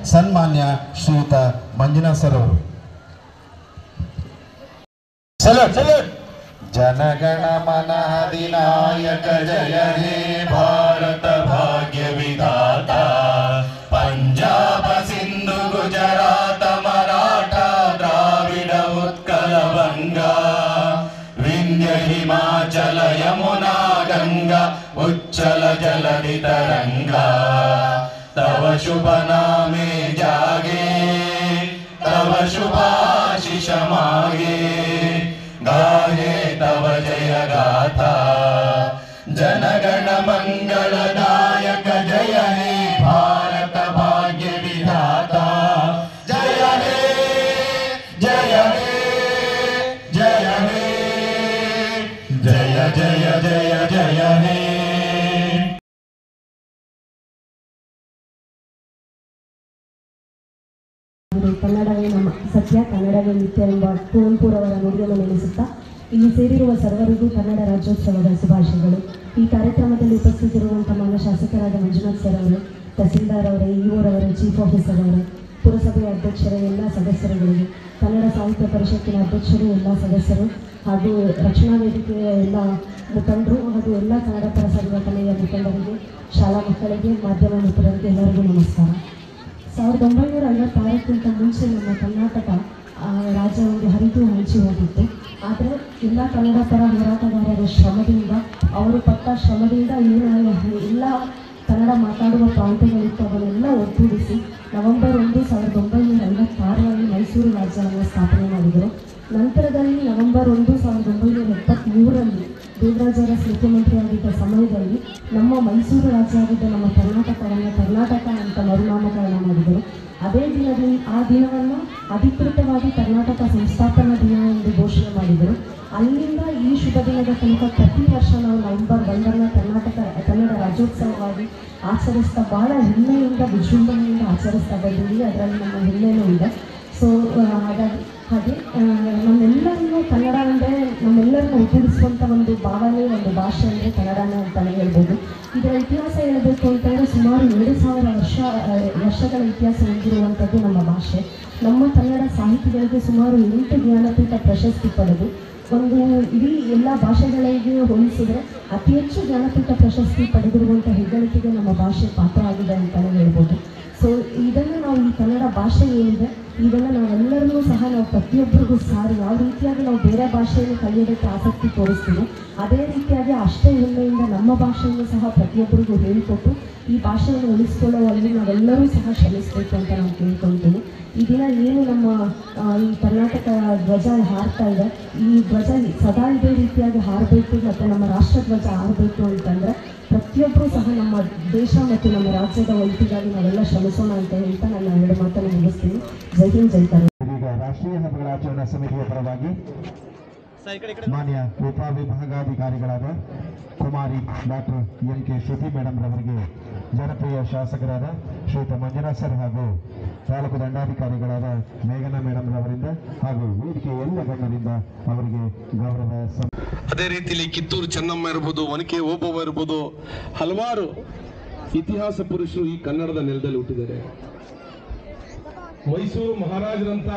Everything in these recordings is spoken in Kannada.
ಸನ್ಮಾನ್ಯ ಶ್ರೀಯುತ ಮಂಜುನಾಥ್ ಸರ್ ಅವರು ಸಲ್ಯೂಟ್ ಸಲ್ಯೂಟ್ ಜನಗಣ ಮನ ಅಧಿನಾಯಕ ಜಯ ಹೇ ಭಾರತ ಭಾಗ್ಯ ವಿಧಾತ ಪಂಜಾಬ ಸಿಂಧು ಗುಜರಾತ ಮರಾಠ ದ್ರಾವಿಡ ಉತ್ಕಲ ಬಂಗ ವಿಂಧ್ಯ ಹಿಮಾಚಲ ಯಮುನಾ ಗಂಗಾ ಉಚ್ಚಲ ಜಲಧಿ ತರಂಗ ತವ ಶುಭ ನಾಮೆ ಜಾಗೆ तव शुभाशिष मागे गाये तव जय गाथा जनगण मङ्गलदायक जय हे भारत भाग्य विधाता जय हे जय हे जय हे जय जय जय जय हे ಇದು ಕನ್ನಡವೇ ನಮ್ಮ ಸತ್ಯ ಕನ್ನಡವೇ ನಿತ್ಯ ಎಂಬ ಕುವೆಂಪುರವರ ನುಡಿಯನ್ನು ನೆನೆಸುತ್ತಾ ಇಲ್ಲಿ ಸೇರಿರುವ ಸರ್ವರಿಗೂ ಕನ್ನಡ ರಾಜ್ಯೋತ್ಸವದ ಶುಭಾಶಯಗಳು ಈ ಕಾರ್ಯಕ್ರಮದಲ್ಲಿ ಉಪಸ್ಥಿತಿರುವಂತಹ ಮಾನ್ಯ ಶಾಸಕರಾದ ಮಂಜುನಾಥ್ ಸರ್ ಅವರು ತಹಸೀಲ್ದಾರ್ ಅವರೇ ಇಒರವರೇ ಚೀಫ್ ಆಫೀಸರ್ ಅವರೇ ಪುರಸಭೆಯ ಅಧ್ಯಕ್ಷರ ಎಲ್ಲ ಸದಸ್ಯರುಗಳಿಗೆ ಕನ್ನಡ ಸಾಹಿತ್ಯ ಪರಿಷತ್ತಿನ ಅಧ್ಯಕ್ಷರು ಎಲ್ಲ ಸದಸ್ಯರು ಹಾಗೂ ರಕ್ಷಣಾ ವೇದಿಕೆಯ ಎಲ್ಲ ಮುಖಂಡರು ಹಾಗೂ ಎಲ್ಲ ಕನ್ನಡ ಪರ ಸಂಘಟನೆಯ ಮುಖಂಡರಿಗೆ ಶಾಲಾ ಮಕ್ಕಳಿಗೆ ಮಾಧ್ಯಮ ಮಿತ್ರರಿಗೆ ಎಲ್ಲರಿಗೂ ನಮಸ್ಕಾರ ಸಾವಿರದ ಒಂಬೈನೂರ ಐವತ್ತಾರಕ್ಕಿಂತ ಮುಂಚೆ ನಮ್ಮ ಕರ್ನಾಟಕ ಆ, ರಾಜ್ಯ ಒಂದು ಹರಿದು ಹಂಚಿ ಹೋಗಿತ್ತು ಆದರೆ ಎಲ್ಲ ಕನ್ನಡ ಪರ ಹೋರಾಟಗಾರರ ಶ್ರಮದಿಂದ ಅವರು ಪಟ್ಟ ಶ್ರಮದಿಂದ ಏನು ಎಲ್ಲ ಕನ್ನಡ ಮಾತಾಡುವ ಪ್ರಾಂತ್ಯಗಳಿತ್ತು ಅವನ್ನೆಲ್ಲ ಒಗ್ಗೂಡಿಸಿ ನವೆಂಬರ್ ಒಂದು ಸಾವಿರದ ಒಂಬೈನೂರ ಐವತ್ತಾರರಲ್ಲಿ ಮೈಸೂರು ರಾಜ್ಯವನ್ನು ಸ್ಥಾಪನೆ ಮಾಡಿದರು ನಂತರದಲ್ಲಿ ನವೆಂಬರ್ ಒಂದು ಸಾವಿರದ ಒಂಬೈನೂರ ಎಪ್ಪತ್ತ್ಮೂರರಲ್ಲಿ ದೇವರಾಜರ ಮುಖ್ಯಮಂತ್ರಿಯಾಗಿದ್ದ ಸಮಯದಲ್ಲಿ ನಮ್ಮ ಮೈಸೂರು ರಾಜ್ಯ ಆಗಿದ್ದ ನಮ್ಮ ಕರ್ನಾಟಕವನ್ನು ಕರ್ನಾಟಕ ಅಂತ ಮರುನಾಮಕರಣ ಮಾಡಿದರು ಅದೇ ದಿನದಲ್ಲಿ ಆ ದಿನವನ್ನು ಅಧಿಕೃತವಾಗಿ ಕರ್ನಾಟಕ ಸಂಸ್ಥಾಪನಾ ದಿನ ಎಂದು ಘೋಷಣೆ ಮಾಡಿದರು ಅಲ್ಲಿಂದ ಈ ಶುಭ ದಿನದ ತನಕ ಪ್ರತಿ ವರ್ಷ ನಾವು ನವೆಂಬರ್ ಒಂದನ್ನು ಕರ್ನಾಟಕ ಕನ್ನಡ ರಾಜ್ಯೋತ್ಸವವಾಗಿ ಆಚರಿಸ್ತಾ ಭಾಳ ಹೆಮ್ಮೆಯಿಂದ ವಿಜೃಂಭಣೆಯಿಂದ ಆಚರಿಸ್ತಾ ಬಂದಿದ್ದೀವಿ ಅದರಲ್ಲಿ ನಮ್ಮ ಹೆಮ್ಮೆನೂ ಇದೆ ಸೊ ಹಾಗಾಗಿ ಹಾಗೆ ಆ, ನಮ್ಮೆಲ್ಲರನ್ನು ಕನ್ನಡ ಅಂದರೆ ನಮ್ಮೆಲ್ಲರನ್ನು ಒಗ್ಗೂಡಿಸುವಂಥ ಒಂದು ಭಾವನೆ ಒಂದು ಭಾಷೆ ಅಂದರೆ ಕನ್ನಡನೇ ಅಂತಲೇ ಹೇಳ್ಬೋದು ಇದರ ಇತಿಹಾಸ ಹೇಳಬೇಕು ಅಂತಂದರೆ ಸುಮಾರು ಎರಡು ಸಾವಿರ ವರ್ಷ ಆ, ವರ್ಷಗಳ ಇತಿಹಾಸ ಹೊಂದಿರುವಂಥದ್ದು ನಮ್ಮ ಭಾಷೆ ನಮ್ಮ ಕನ್ನಡ ಸಾಹಿತಿಗಳಿಗೆ ಸುಮಾರು ಎಂಟು ಜ್ಞಾನಪೀಠ ಪ್ರಶಸ್ತಿ ಪಡೆದು ಒಂದು ಇಡೀ ಎಲ್ಲ ಭಾಷೆಗಳಿಗೆ ಹೋಲಿಸಿದರೆ ಅತಿ ಹೆಚ್ಚು ಜ್ಞಾನಪೀಠ ಪ್ರಶಸ್ತಿ ಪಡೆದಿರುವಂಥ ಹೆಗ್ಗಳಿಕೆಗೆ ನಮ್ಮ ಭಾಷೆ ಪಾತ್ರ ಆಗಿದೆ ಅಂತಲೇ ಹೇಳ್ಬೋದು ಸೊ ಇದನ್ನು ನಾವು ಈ ಕನ್ನಡ ಭಾಷೆ ಏನಿದೆ ಇದನ್ನು ನಾವೆಲ್ಲರನ್ನೂ ಸಹ ನಾವು ಪ್ರತಿಯೊಬ್ಬರಿಗೂ ಸಾರಿ ಯಾವ ರೀತಿಯಾಗಿ ನಾವು ಬೇರೆ ಭಾಷೆಯನ್ನು ಕಲಿಯೋದಕ್ಕೆ ಆಸಕ್ತಿ ತೋರಿಸ್ತೀವಿ ಅದೇ ರೀತಿಯಾಗಿ ಅಷ್ಟೇ ಹೆಮ್ಮೆಯಿಂದ ನಮ್ಮ ಭಾಷೆಯನ್ನು ಸಹ ಪ್ರತಿಯೊಬ್ಬರಿಗೂ ಹೇಳಿಕೊಟ್ಟು ಈ ಭಾಷೆಯನ್ನು ಉಳಿಸ್ಕೊಳ್ಳುವಲ್ಲಿ ನಾವೆಲ್ಲರೂ ಸಹ ಶ್ರಮಿಸಬೇಕು ಅಂತ ನಾನು ಕೇಳ್ಕೊಳ್ತೀನಿ ಈ ದಿನ ಏನು ನಮ್ಮ ಆ, ಈ ಕರ್ನಾಟಕ ಧ್ವಜ ಹಾರ್ತಾ ಇದೆ ಈ ಧ್ವಜ ಸದಾ ಇದೇ ರೀತಿಯಾಗಿ ಹಾರಬೇಕು ಮತ್ತು ನಮ್ಮ ರಾಷ್ಟ್ರ ಧ್ವಜ ಹಾರಬೇಕು ಅಂತಂದರೆ ಪ್ರತಿಯೊಬ್ಬರೂ ಸಹ ನಮ್ಮ ದೇಶ ಮತ್ತು ನಮ್ಮ ರಾಜ್ಯದ ಒಳಿತಿಗಾಗಿ ನಾವೆಲ್ಲ ಶ್ರಮಿಸೋಣ ಅಂತ ಹೇಳ್ತಾ ನನ್ನ ಎರಡು ಮಾತನ್ನು ಮುಗಿಸ್ತೀನಿ ಜೈ ಹಿಂದ್ ಜೈ ಕರ್ನಾಟಕ ಈಗ ರಾಷ್ಟ್ರೀಯ ಹಬ್ಬಗಳ ಆಚರಣಾ ಸಮಿತಿಯ ಪರವಾಗಿ ಮಾನ್ಯ ಉಪವಿಭಾಗಾಧಿಕಾರಿಗಳಾದ ಕುಮಾರಿ doctor N K Shruti madam ರವರಿಗೆ ಜನಪ್ರಿಯ ಶಾಸಕರಾದ ಶ್ರೀಯುತ ಮಂಜುನಾಥ್ ಸರ್ ಹಾಗೂ ತಾಲೂಕು ದಂಡಾಧಿಕಾರಿಗಳಾದ ಮೇಘನಾ ಮೇಡಮ್ ರವರಿಂದ ಹಾಗೂ ವೇದಿಕೆ ಎಲ್ಲ ಗಣ್ಯರಿಂದ ಅವರಿಗೆ ಗೌರವ ಸಂ ಅದೇ ರೀತಿಯಲ್ಲಿ ಕಿತ್ತೂರು ಚೆನ್ನಮ್ಮ ಇರ್ಬೋದು ಒನಕೆ ಓಬವ್ವ ಇರ್ಬೋದು ಹಲವಾರು ಇತಿಹಾಸ ಪುರುಷರು ಈ ಕನ್ನಡದ ನೆಲದಲ್ಲಿ ಹುಟ್ಟಿದ್ದಾರೆ ಮೈಸೂರು ಮಹಾರಾಜರಂತ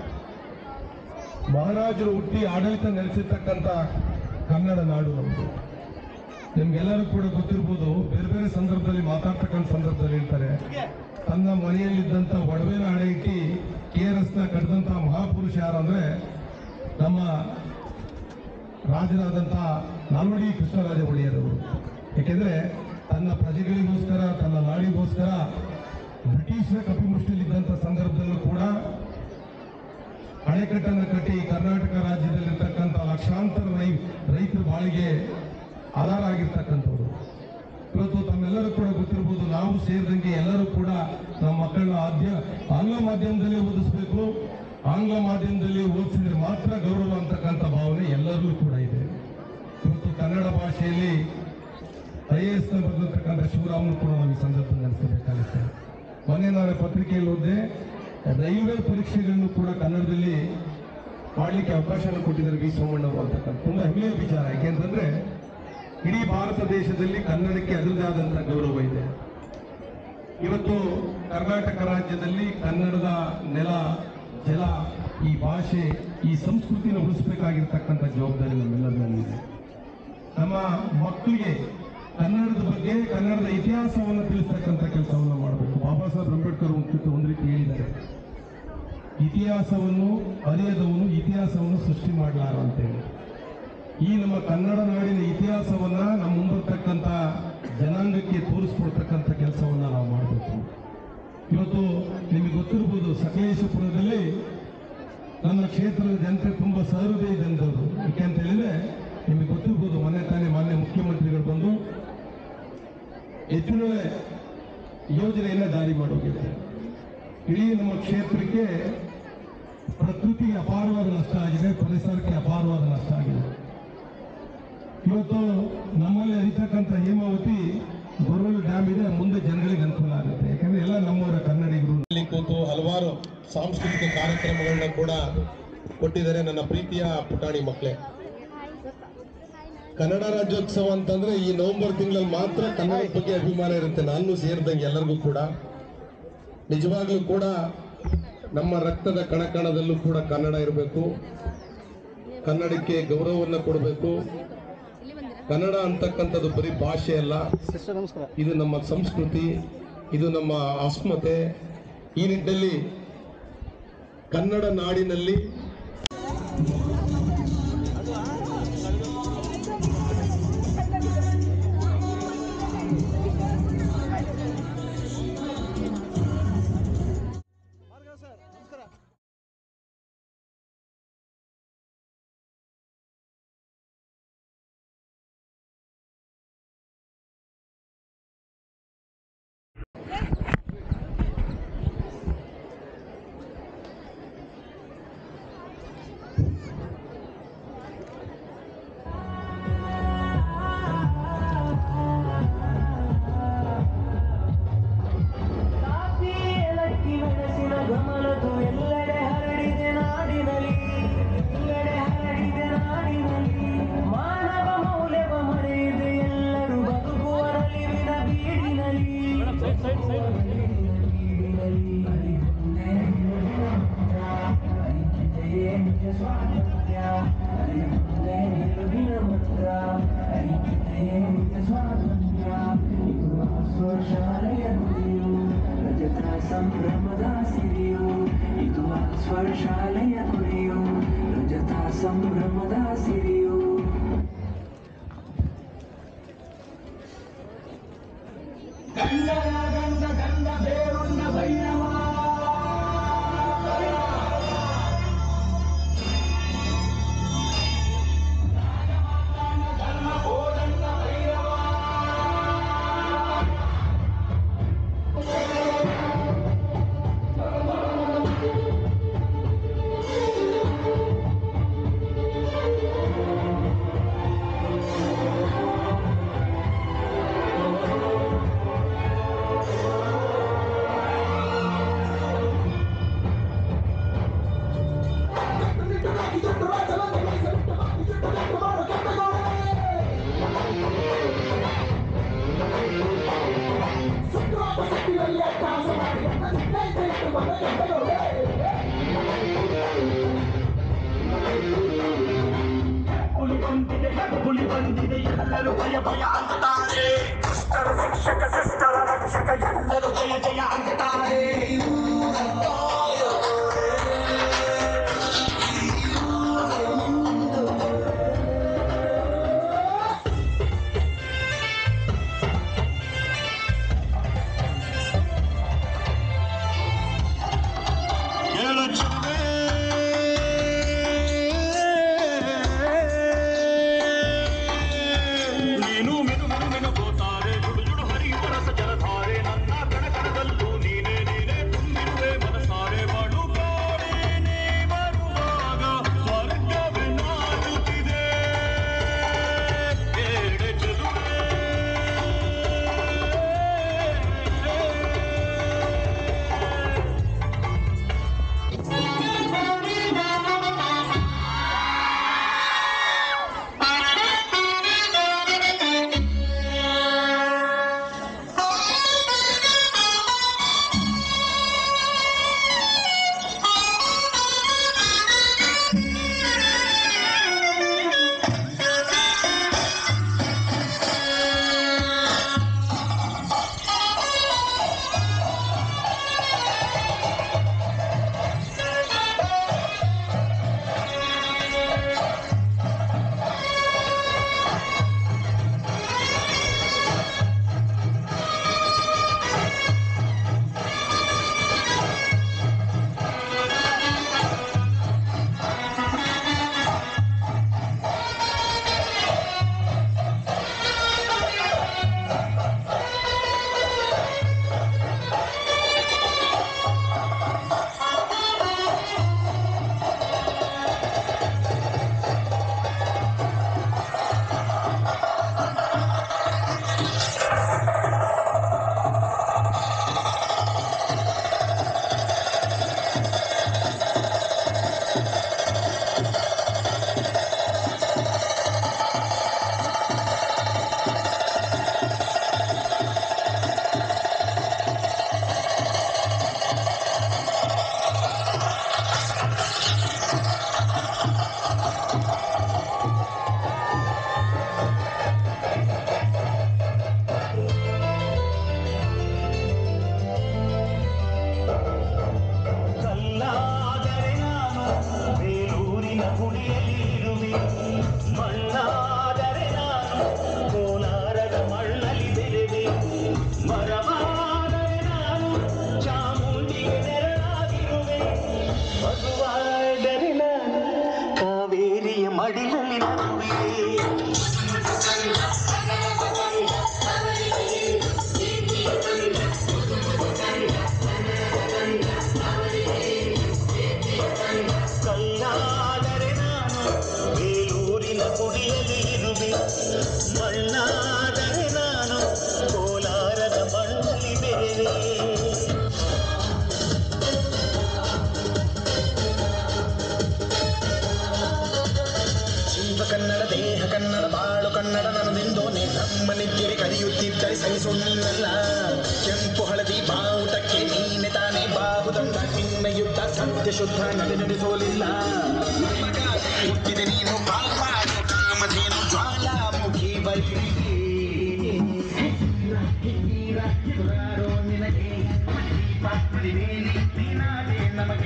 ಮಹಾರಾಜರು ಹುಟ್ಟಿ ಆಡಳಿತ ನಡೆಸಿರ್ತಕ್ಕಂಥ ಕನ್ನಡ ನಾಡು ನಮ್ಮದು ನಿಮ್ಗೆಲ್ಲರೂ ಕೂಡ ಗೊತ್ತಿರ್ಬೋದು ಬೇರೆ ಬೇರೆ ಸಂದರ್ಭದಲ್ಲಿ ಮಾತಾಡ್ತಕ್ಕಂಥ ಸಂದರ್ಭದಲ್ಲಿ ಹೇಳ್ತಾರೆ ತನ್ನ ಮನೆಯಲ್ಲಿದ್ದಂಥ ಒಡವೆನ ಹಣೆ ಇಟ್ಟು ಕೆ ಆರ್ ಎಸ್ನ ಕಟ್ಟಿದಂಥ ಮಹಾಪುರುಷ ಯಾರಂದ್ರೆ ನಮ್ಮ ರಾಜರಾದಂಥ ನಾಲ್ವಡಿ ಕೃಷ್ಣರಾಜ ಒಡೆಯರವರು ಏಕೆಂದ್ರೆ ತನ್ನ ಪ್ರಜೆಗಳಿಗೋಸ್ಕರ ತನ್ನ ನಾಡಿಗೋಸ್ಕರ ಬ್ರಿಟಿಷರ ಕಪಿಮುಷ್ಟಿಯಲ್ಲಿದ್ದಂಥ ಸಂದರ್ಭದಲ್ಲೂ ಕೂಡ ಅಣೆಕಟ್ಟನ್ನು ಕಟ್ಟಿ ಕರ್ನಾಟಕ ರಾಜ್ಯದಲ್ಲಿರ್ತಕ್ಕಂಥ ಲಕ್ಷಾಂತರ ರೈ ರೈತರ ಬಾಳಿಗೆ ಆಧಾರ ಆಗಿರ್ತಕ್ಕಂಥವ್ರು ಇವತ್ತು ತಮ್ಮೆಲ್ಲರೂ ಕೂಡ ಗೊತ್ತಿರ್ಬೋದು ನಾವು ಸೇರಿದಂಗೆ ಎಲ್ಲರೂ ಕೂಡ ನಮ್ಮ ಮಕ್ಕಳನ್ನ ಆದ್ಯ ಆಂಗ್ಲ ಮಾಧ್ಯಮದಲ್ಲಿ ಓದಿಸ್ಬೇಕು ಆಂಗ್ಲ ಮಾಧ್ಯಮದಲ್ಲಿ ಓದಿಸಿದ್ರೆ ಮಾತ್ರ ಗೌರವ ಅಂತಕ್ಕಂಥ ಭಾವನೆ ಎಲ್ಲರಲ್ಲೂ ಕೂಡ ಇದೆ ಇವತ್ತು ಕನ್ನಡ ಭಾಷೆಯಲ್ಲಿ ಐ ಎ ಎಸ್ ಬರೆದಿರ್ತಕ್ಕಂಥ ಶಿವರಾಮನು ಕೂಡ ನಾವು ಈ ಸಂದರ್ಭದಲ್ಲಿ ನೆನೆಸಬೇಕಾಗುತ್ತೆ ಮೊನ್ನೆ ನಾನು ಪತ್ರಿಕೆಯಲ್ಲಿ ಓದಿದೆ ರೈಲ್ವೆ ಪರೀಕ್ಷೆಗಳನ್ನು ಕೂಡ ಕನ್ನಡದಲ್ಲಿ ಮಾಡಲಿಕ್ಕೆ ಅವಕಾಶವನ್ನು ಕೊಟ್ಟಿದ್ದಾರೆ ವಿ ಸೋಮಣ್ಣ ಅವರು ಅಂತಕ್ಕಂಥ ತುಂಬಾ ಹೆಮ್ಮೆಯ ವಿಚಾರ ಯಾಕೆಂತಂದ್ರೆ ಇಡೀ ಭಾರತ ದೇಶದಲ್ಲಿ ಕನ್ನಡಕ್ಕೆ ಅದರದೇ ಆದಂತಹ ಗೌರವ ಇದೆ ಇವತ್ತು ಕರ್ನಾಟಕ ರಾಜ್ಯದಲ್ಲಿ ಕನ್ನಡದ ನೆಲ ಜಲ ಈ ಭಾಷೆ ಈ ಸಂಸ್ಕೃತಿನ ಉಳಿಸಬೇಕಾಗಿರ್ತಕ್ಕಂಥ ಜವಾಬ್ದಾರಿ ನಮ್ಮೆಲ್ಲರ ಮೇಲಿದೆ ನಮ್ಮ ಮಕ್ಕಳಿಗೆ ಕನ್ನಡದ ಬಗ್ಗೆ ಕನ್ನಡದ ಇತಿಹಾಸವನ್ನು ತಿಳಿಸ್ತಕ್ಕಂಥ ಕೆಲಸವನ್ನು ಮಾಡಬೇಕು ಬಾಬಾ ಸಾಹೇಬ್ ಅಂಬೇಡ್ಕರ್ ಒಂದು ಒಂದು ರೀತಿ ಹೇಳಿದ್ದಾರೆ ಇತಿಹಾಸವನ್ನು ಅರಿಯದವನು ಇತಿಹಾಸವನ್ನು ಸೃಷ್ಟಿ ಮಾಡಲಾರ ಅಂತೇಳಿ ಈ ನಮ್ಮ ಕನ್ನಡ ನಾಡಿನ ಇತಿಹಾಸವನ್ನ ನಮ್ಮ ಮುಂಬರ್ತಕ್ಕಂಥ ಜನಾಂಗಕ್ಕೆ ತೋರಿಸ್ಕೊಡ್ತಕ್ಕಂಥ ಕೆಲಸವನ್ನ ನಾವು ಮಾಡಬೇಕು ಇವತ್ತು ನಿಮಗೆ ಗೊತ್ತಿರ್ಬೋದು ಸಕಲೇಶಪುರದಲ್ಲಿ ನನ್ನ ಕ್ಷೇತ್ರದ ಜನತೆ ತುಂಬ ಸಹೃದಯದಿಂದವರು ಯಾಕೆ ಅಂತ ಹೇಳಿದ್ರೆ ನಿಮಗೆ ಗೊತ್ತಿರ್ಬೋದು ಮೊನ್ನೆ ತಾನೇ ಮಾನ್ಯ ಮುಖ್ಯಮಂತ್ರಿಗಳು ಬಂದು ಹೆಚ್ಚಿನ ಯೋಜನೆಯನ್ನ ಜಾರಿ ಮಾಡೋಗಿದೆ ಇಡೀ ನಮ್ಮ ಕ್ಷೇತ್ರಕ್ಕೆ ಪ್ರಕೃತಿಗೆ ಅಪಾರವಾದ ನಷ್ಟ ಆಗಿದೆ ಪರಿಸರಕ್ಕೆ ಅಪಾರವಾದ ನಷ್ಟ ಆಗಿದೆ ಇವತ್ತು ನಮ್ಮಲ್ಲಿ ಹರಿತಕ್ಕಂಥ ಹೇಮಾವತಿ ಗೊರವಲ್ ಡ್ಯಾಮ್ ಇದೆ ಮುಂದೆ ಜನಗಳಿಗೆ ಅನುಕೂಲ ಆಗುತ್ತೆ ಯಾಕಂದ್ರೆ ಎಲ್ಲ ನಮ್ಮವರ ಕನ್ನಡಿಗರು ಇಲ್ಲಿ ಕೂತು ಹಲವಾರು ಸಾಂಸ್ಕೃತಿಕ ಕಾರ್ಯಕ್ರಮಗಳನ್ನ ಕೂಡ ಕೊಟ್ಟಿದ್ದಾರೆ ನನ್ನ ಪ್ರೀತಿಯ ಪುಟಾಣಿ ಮಕ್ಕಳೇ ಕನ್ನಡ ರಾಜ್ಯೋತ್ಸವ ಅಂತಂದ್ರೆ ಈ ನವೆಂಬರ್ ತಿಂಗಳಲ್ಲಿ ಮಾತ್ರ ಕನ್ನಡದ ಬಗ್ಗೆ ಅಭಿಮಾನ ಇರುತ್ತೆ ನಾನು ಸೇರಿದಂಗೆ ಎಲ್ಲರಿಗೂ ಕೂಡ ನಿಜವಾಗ್ಲೂ ಕೂಡ ನಮ್ಮ ರಕ್ತದ ಕಣಕಣದಲ್ಲೂ ಕೂಡ ಕನ್ನಡ ಇರಬೇಕು ಕನ್ನಡಕ್ಕೆ ಗೌರವವನ್ನು ಕೊಡಬೇಕು ಕನ್ನಡ ಅಂತಕ್ಕಂಥದ್ದು ಬರೀ ಭಾಷೆ ಅಲ್ಲ ಇದು ನಮ್ಮ ಸಂಸ್ಕೃತಿ ಇದು ನಮ್ಮ ಅಸ್ಮತೆ ಈ ನಿಟ್ಟಿನಲ್ಲಿ ಕನ್ನಡ ನಾಡಿನಲ್ಲಿ ಕಾಫಿ ಏಲಕ್ಕಿ ಮೆಣಸಿನ ಗಮನದು ಎಲ್ಲೆಡೆ ಹರಡಿದೆ ನಾಡಿನಲ್ಲಿ ಎಲ್ಲೆಡೆ ಹರಡಿದೆ ನಾಡಿನಲ್ಲಿ ಮಾನವ ಮೌಲ್ಯವ ಮರೆಯದೆ ಎಲ್ಲರೂ ಬದುಕುವ ನಲಿವಿನ ಬೀಡಿನಲ್ಲಿ ನಿಜ ಸ್ವಾತಂತ್ರ್ಯ ಅರಿಯುವುದೇ ನಿಲುವಿನ ಮಂತ್ರ ಅರಿಯುವುದೇ ನಿಜ ಸ್ವಾತಂತ್ರ್ಯ ಇದು ಆ ಶಾಲೆಯ ಗುರಿಯು ರಜತ ಸಂಭ್ರಮದ ಸಿರಿಯು ಇದು ಆ ಸ್ವರ್ಶಾಲೆಯ ಗುರಿಯು ರಜತ ಸಂಭ್ರಮದ ಸಿರಿಯು ಹುಲಿ ಬಂದಿದೆ ಹುಲಿ ಬಂದಿದೆ ಎಲ್ಲರೂ ಭಯ ಭಯ ಅಂತಾರೆ ದುಷ್ಟರ ಶಿಕ್ಷಕ ಶಿಷ್ಟರ ರಕ್ಷಕ ಎಲ್ಲರೂ ಜಯ ಜಯ ಅಂತಾರೆ ಏಳು ಚುಮ್ಮೆ ನೀನು ಮಿನು ಮಿನು ಮಿನುಗೋತಾರೆ ಜುಡು ಜುಡು ಹರಿಯುವ ರಸ ಜಲಧಾರೆ ನನ್ನ ಕಣ ಕಣದಲ್ಲೂ ನೀನೇ ನೀನೇ ಸುಳ್ಳಲ್ಲ ಕೆಂಪು ಹಳದಿ ಬಾವುಟಕ್ಕೆ ನೀನೆ ತಾನೇ ಬಾಹುದಂಡ ನಿನ್ನ ಯುದ್ಧ ಸತ್ಯ ಶುದ್ಧ ನಡೆ ನಡೆಸೋಲಿಲ್ಲ ನಮಗಾಗಿ ಹುಟ್ಟಿದೆ ನೀನು ಕಾಪಾಡು ಕಾಮಧೇನು ಜ್ವಾಲಾಮುಖಿ ಬೈರಿ ನಿನಗೆ ನೀನಾದೆ ನಮಗೆ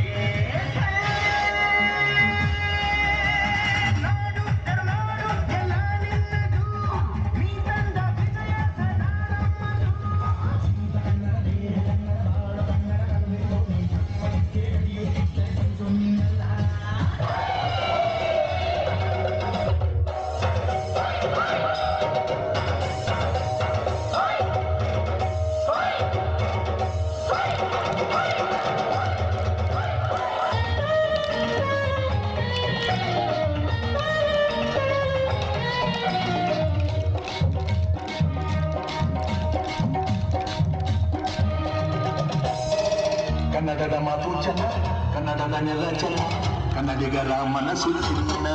ಕನ್ನಡದ ಮಾತು ಚೆನ್ನ ಕನ್ನಡದ ನೆಲ ಚೆನ್ನ ಕನ್ನಡಿಗರ ಮನಸ್ಸು ಚಿನ್ನ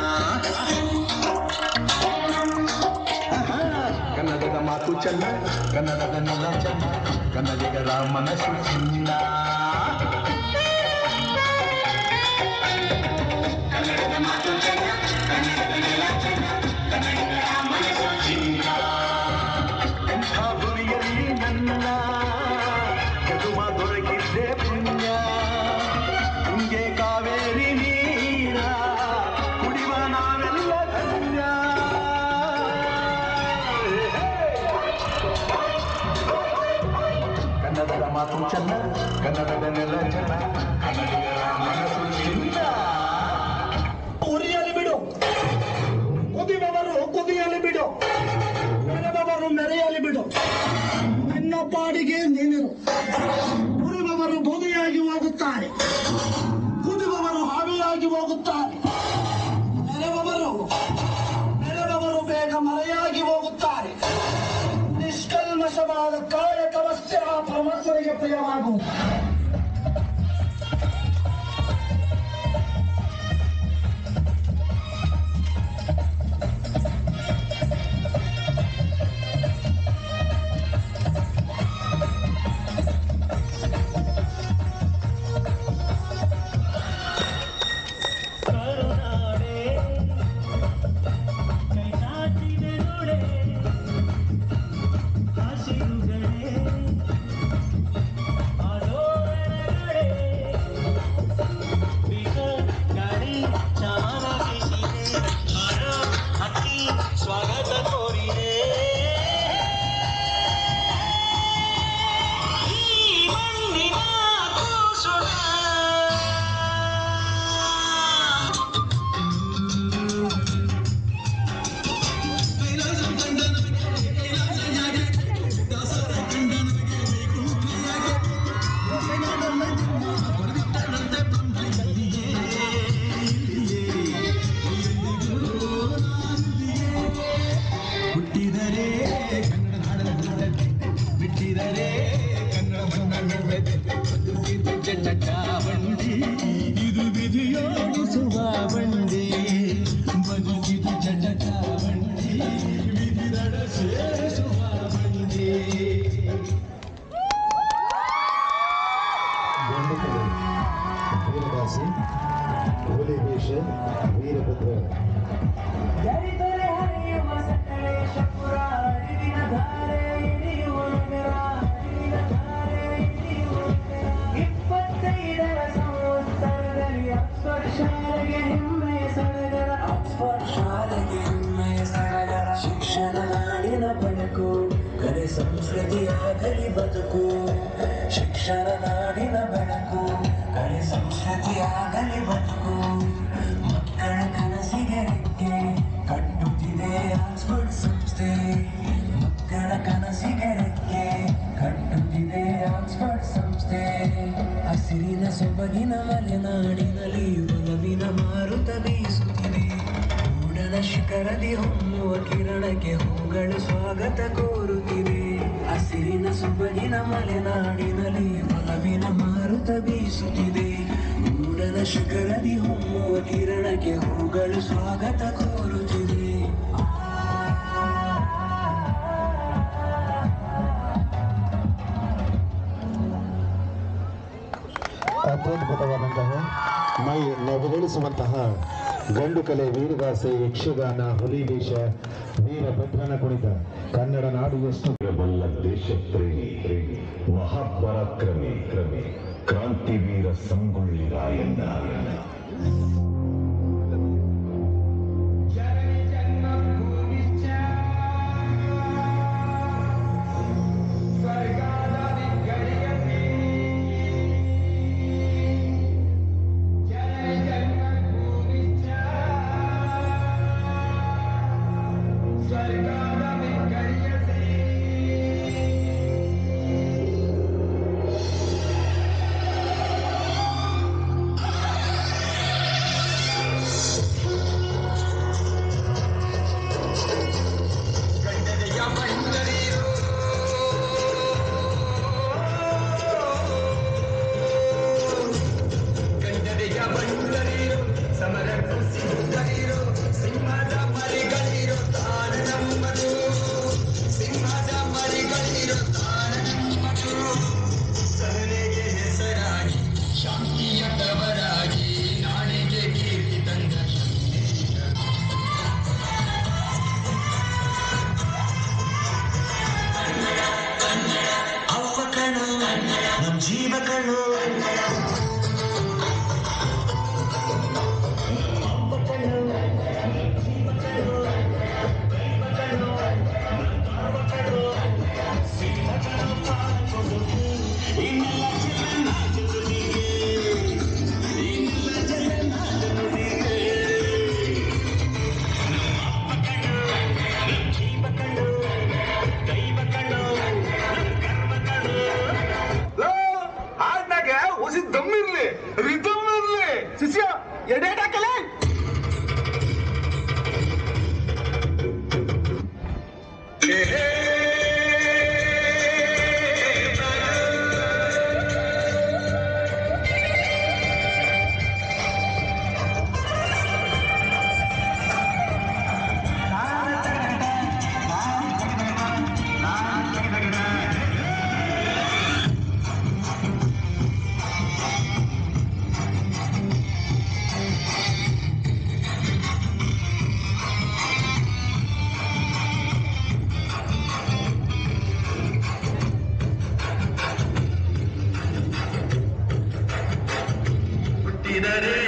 ಕನ್ನಡದ ಮಾತು ಚೆನ್ನ ಕನ್ನಡದ ನೆಲ ಚೆನ್ನ ಕನ್ನಡಿಗರ ಮನಸ್ಸು ಚಿನ್ನ ಕನ್ನಡದ ಮಾತು ಚೆನ್ನ ಕನ್ನಡದ ನೆಲ ಚೆನ್ನ ಕನ್ನಡಿಗರ ಮನಸ್ಸು ಚಿನ್ನ ಎಂಥ ಗುರಿಯಲ್ಲಿ ನನ್ನ ಜಗುಮ ದೊರಕಿದ್ದೆ ಪುಣ್ಯ ತುಂಗೆ ಕಾವೇರಿ ನೀರ ಕುಡಿವ ನಾವೆಲ್ಲ ಧನ್ಯ ಕನ್ನಡದ ಮಾತು ಚೆನ್ನ ಕನ್ನಡದ ನೆಲ ಚೆನ್ನ ಕನ್ನಡಿಗರ ಮನಸ್ಸು ಚಿನ್ನ ಉರಿಯಲಿ ಬಿಡು ಕುದಿಬವರು ಕುದಿಯಲಿ ಬಿಡು ಮೆರೆಬವರು ಮೆರೆಯಲಿ ಬಿಡು ನಿನ್ನ ಪಾಡಿಗೆ ನೀನಿರು ಉರಿಬವರು ಬೂದಿಯಾಗಿ ಹೋಗುತ್ತಾರೆ ಕುದಿಬವರು ಹಾವಿಯಾಗಿ ಹೋಗುತ್ತಾರೆ ಮೆರೆಬವರು ಮೆರೆಬವರು ಬೇಗ ಮರೆಯಾಗಿ ಹೋಗುತ್ತಾರೆ ನಿಷ್ಕಲ್ಮಶವಾದ ಕಾಯಕವಷ್ಟೇ ಆ ಪರಮಾತ್ಮನಿಗೆ ಪ್ರಿಯವಾಗುವುದು ಸ್ವಾಗತ ಕೋರಿದೆ ಈ ಮಣ್ಣಿನ ಕೂಸುಳ ಹುಟ್ಟಿದರೆ ಕನ್ನಡ ನಾಡಲ್ಲಿ ಬಿಟ್ಟಿದರೆ ಕನ್ನಡ ಮಣ್ಣ ಜಟಕ ಬಂಡಿ ಇದು ವಿಧಿಯೋಡಿಸುವ ಬಂಡಿ ಬದುಕಿದು ಜಟಕ ಬಂಡಿ ವಿಧಿದಡ ಸೇರಿಸುವ ಬಂಡಿ ವೀರದಾಸಿ ಹುಲಿ ವೇಷ ವೀರಭದ್ರ ಜರಿದರೆ ಹರಿಯುವ ಸಕಲೇಶಪುರ ಅರಿವಿನ ಧಾರೆ ಇಳಿಯುವ ನಗರ ಅರಿವಿನ ಧಾರೆ ಇಳಿಯುವ ನಗರ ಇಪ್ಪತ್ತೈದರ ಸಂವತ್ಸರದಲ್ಲಿ ಆಕ್ಸ್ಫರ್ಡ್ ಶಾಲೆಗೆ ಹೆಮ್ಮೆಯ ಸಡಗರ ಆಕ್ಸ್ಫರ್ಡ್ ಶಾಲೆಗೆ ಹೆಮ್ಮೆಯ ಸಡಗರ ಶಿಕ್ಷಣ ನಾಡಿನ ಬೆಳಕು ಕಲೆ ಸಂಸ್ಕೃತಿಯಾಗಲಿ ಬದುಕು ಶಿಕ್ಷಣ ನಾಡಿನ ಬೆಳಕು ಕಲೆ ಸಂಸ್ಕೃತಿಯಾಗಲಿ ಬದುಕು ಮಕ್ಕಳ ಕನಸಿಗೆ ರೆಕ್ಕೆ ಕಟ್ಟುತ್ತಿದೆ ಆಕ್ಸ್ಫರ್ಡ್ ಸಂಸ್ಥೆ ಮಕ್ಕಳ ಕನಸಿಗೆ ರೆಕ್ಕೆ ಕಟ್ಟುತ್ತಿದೆ ಆಕ್ಸ್ಫರ್ಡ್ ಸಂಸ್ಥೆ ಹಸಿರಿನ ಸೊಬಗಿನ ಮಲೆನಾಡಿನಲ್ಲಿ ಒಲವಿನ ಮಾರುತ ಬೀಸುತ್ತಿದೆ ಮೂಡಲ ಶಿಖರದಿ ಹೊಮ್ಮುವ ಕಿರಣಕ್ಕೆ ಹೂಗಳು ಸ್ವಾಗತ ಕೋರುತ್ತಿವೆ ಹಸಿರಿನ ಸೊಬಗಿನ ಮಲೆನಾಡಿನಲ್ಲಿ ಒಲವಿನ ಮಾರುತ ಬೀಸುತ್ತಿದೆ ಮೂಡಲ ಶಿಖರದಿ ಹೊಮ್ಮುವ ಕಿರಣಕ್ಕೆ ಹೂಗಳು ಸ್ವಾಗತ ಕೋರುತ್ತಿದೆ ಅತ್ಯದ್ಭುತವಾದಂತಹ ಮೈ ನವಿಗೊಳಿಸುವಂತಹ ಗಂಡು ಕಲೆ ವೀರಗಾಸೆ ಯಕ್ಷಗಾನ ಹುಲಿವೇಷ ವೀರಭದ್ರನ ಕುಣಿತ ಕನ್ನಡ ನಾಡು ಎಷ್ಟು ಬಲ್ಲ ದೇಶ ಪ್ರೇಮಿ ಪ್ರೇಮಿ ಮಹಾಪರಾಕ್ರಮಿ ಕ್ರಮಿ ಕ್ರಾಂತಿವೀರ ಸಂಗೊಳ್ಳಿ ರಾಯಣ್ಣ ಅವ್ವ ಕಣೋ ನಮ್ ಜೀವ ಕಣೋ ಹಾಡ್ನಾಗ ಹೊಸಿ ದಮ್ ಇರ್ಲಿ ರಿದಮ್ ಇರ್ಲಿ ಶಿಷ್ಯ ಎಡೇಟ್ ಹಾಕಲೇ ಹುಟ್ಟಿದರೆ